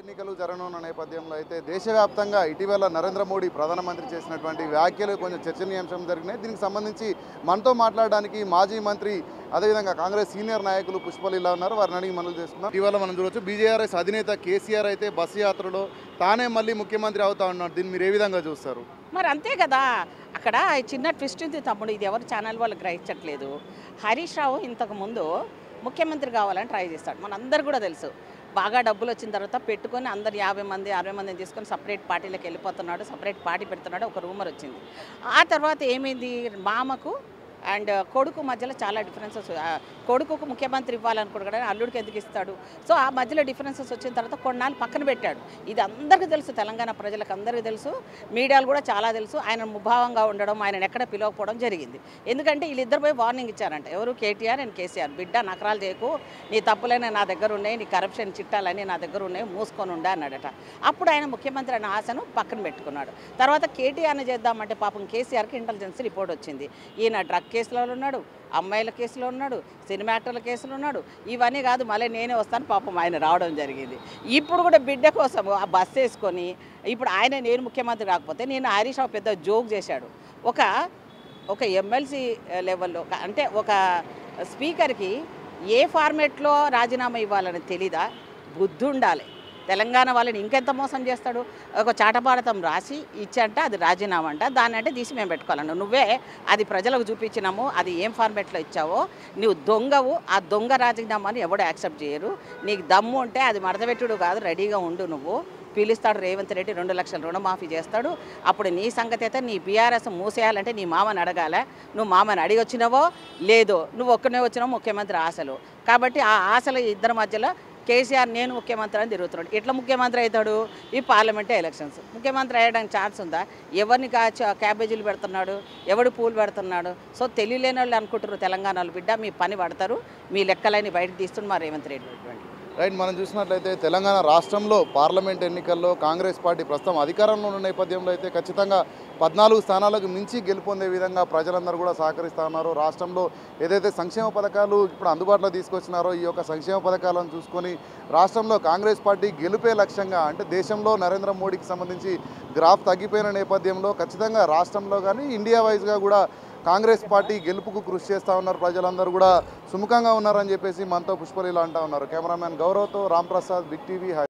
ఎన్నికలు జరగనున్న నేపథ్యంలో అయితే దేశవ్యాప్తంగా ఇటీవల నరేంద్ర మోడీ ప్రధానమంత్రి చేసినటువంటి వ్యాఖ్యలు కొంచెం చర్చనీయాంశం జరిగినాయి దీనికి సంబంధించి మనతో మాట్లాడడానికి మాజీ మంత్రి అదేవిధంగా కాంగ్రెస్ సీనియర్ నాయకులు పుష్పలీలా ఉన్నారు వారిని అడిగి మనలు చేసుకుందాం ఇటీవల మనం చూడొచ్చు బీజేఆర్ఎస్ అధినేత కేసీఆర్ అయితే బస్సు యాత్రలో తానే మళ్ళీ ముఖ్యమంత్రి అవుతా ఉన్నారు దీన్ని మీరు ఏ విధంగా చూస్తారు మరి అంతే కదా అక్కడ చిన్న ట్విస్ట్ ఉంది తమ్ముడు ఇది ఎవరు ఛానల్ వాళ్ళు గ్రహించట్లేదు హరీష్ రావు ఇంతకు ముందు ముఖ్యమంత్రి కావాలని ట్రై చేస్తాడు మనందరు కూడా తెలుసు బాగా డబ్బులు వచ్చిన తర్వాత పెట్టుకొని అందరు యాభై మంది అరవై మందిని తీసుకొని సపరేట్ పార్టీలకు వెళ్ళిపోతున్నాడు సపరేట్ పార్టీ పెడుతున్నాడు ఒక రూమర్ వచ్చింది ఆ తర్వాత ఏమైంది మామకు అండ్ కొడుకు మధ్యలో చాలా డిఫరెన్సెస్ కొడుకుకు ముఖ్యమంత్రి ఇవ్వాలనుకుంటాడు కానీ అల్లుడికి ఎందుకు ఇస్తాడు సో ఆ మధ్యలో డిఫరెన్సెస్ వచ్చిన తర్వాత కొన్నాళ్ళు పక్కన పెట్టాడు ఇది అందరికీ తెలుసు తెలంగాణ ప్రజలకు అందరికీ తెలుసు మీడియాలు కూడా చాలా తెలుసు ఆయన ముభావంగా ఉండడం ఆయన ఎక్కడ పిలవకపోవడం జరిగింది ఎందుకంటే వీళ్ళిద్దరు పోయి వార్నింగ్ ఇచ్చారంట ఎవరు కేటీఆర్ అండ్ కేసీఆర్ బిడ్డ నకరాలు చేయకు నీ తప్పులైనా నా దగ్గర ఉన్నాయి నీ కరప్షన్ చిట్టాలని నా దగ్గర ఉన్నాయి మూసుకొని ఉండే అన్నాడట అప్పుడు ఆయన ముఖ్యమంత్రి అనే ఆశను పక్కన పెట్టుకున్నాడు తర్వాత కేటీఆర్ని చేద్దామంటే పాపం కేసీఆర్కి ఇంటెలిజెన్స్ రిపోర్ట్ వచ్చింది ఈయన డ్రగ్ కేసులో ఉన్నాడు అమ్మాయిల కేసులో ఉన్నాడు సినిమా యాక్టర్ల కేసులో ఉన్నాడు ఇవన్నీ కాదు మళ్ళీ నేనే వస్తాను పాపం ఆయన రావడం జరిగింది ఇప్పుడు కూడా బిడ్డ కోసం ఆ బస్ వేసుకొని ఇప్పుడు ఆయన నేను ముఖ్యమంత్రి కాకపోతే నేను హరీష్ రావు పెద్ద జోక్ చేశాడు ఒక ఒక ఎమ్మెల్సీ లెవెల్లో ఒక- అంటే ఒక స్పీకర్కి ఏ ఫార్మేట్లో రాజీనామా ఇవ్వాలని తెలీదా బుద్ధి ఉండాలి తెలంగాణ వాళ్ళని ఇంకెంత మోసం చేస్తాడు ఒక చాటభారతం రాసి ఇచ్చంట అది రాజీనామా అంట దాన్ని అంటే తీసి మేము పెట్టుకోవాలన్నా నువ్వే అది ప్రజలకు చూపించినాము అది ఏం ఫార్మేట్లో ఇచ్చావో నువ్వు దొంగవు ఆ దొంగ రాజీనామాని ఎవడు యాక్సెప్ట్ చేయరు నీకు దమ్ము ఉంటే అది మడతపెట్టుడు కాదు రెడీగా ఉండు నువ్వు పిలుస్తాడు రేవంత్ రెడ్డి రెండు లక్షల రుణమాఫీ చేస్తాడు అప్పుడు నీ సంగతి అయితే నీ బీఆర్ఎస్ మూసేయాలంటే నీ మామని అడగాల నువ్వు మామని అడిగి వచ్చినావో లేదో నువ్వు ఒక్కనే వచ్చినావు ముఖ్యమంత్రి ఆశలు కాబట్టి ఆ ఆశల ఇద్దరి మధ్యలో కేసీఆర్ నేను ముఖ్యమంత్రి అని తిరుగుతున్నాడు ఎట్లా ముఖ్యమంత్రి అవుతాడు ఈ పార్లమెంటే ఎలక్షన్స్ ముఖ్యమంత్రి అయ్యడానికి ఛాన్స్ ఉందా ఎవరిని కా చ- క్యాబేజీలు పెడుతున్నాడు ఎవడు పూలు పెడుతున్నాడు సో తెలియలేని వాళ్ళు అనుకుంటారు తెలంగాణలో బిడ్డ మీ పని పడతారు మీ లెక్కలని బయటకు తీస్తుంది మా రేవంత్ రెడ్డి రైట్ మనం చూసినట్లయితే తెలంగాణ రాష్ట్రంలో పార్లమెంట్ ఎన్నికల్లో కాంగ్రెస్ పార్టీ ప్రస్తుతం అధికారంలో ఉన్న నేపథ్యంలో అయితే ఖచ్చితంగా పద్నాలుగు స్థానాలకు మించి గెలుపొందే విధంగా ప్రజలందరూ కూడా సహకరిస్తా ఉన్నారు రాష్ట్రంలో ఏదైతే సంక్షేమ పథకాలు ఇప్పుడు అందుబాటులో తీసుకొచ్చినారో ఈ యొక్క సంక్షేమ పథకాలను చూసుకొని రాష్ట్రంలో కాంగ్రెస్ పార్టీ గెలుపే లక్ష్యంగా అంటే దేశంలో నరేంద్ర మోడీకి సంబంధించి గ్రాఫ్ తగ్గిపోయిన నేపథ్యంలో ఖచ్చితంగా రాష్ట్రంలో కానీ ఇండియా వైజ్గా కూడా కాంగ్రెస్ పార్టీ గెలుపుకు కృషి చేస్తూ ఉన్నారు ప్రజలందరూ కూడా సుముఖంగా ఉన్నారని చెప్పేసి మనతో పుష్పలీల అంటా ఉన్నారు కెమెరామ్యాన్ గౌరవ్తో రామ్ ప్రసాద్ బిగ్ టీవీ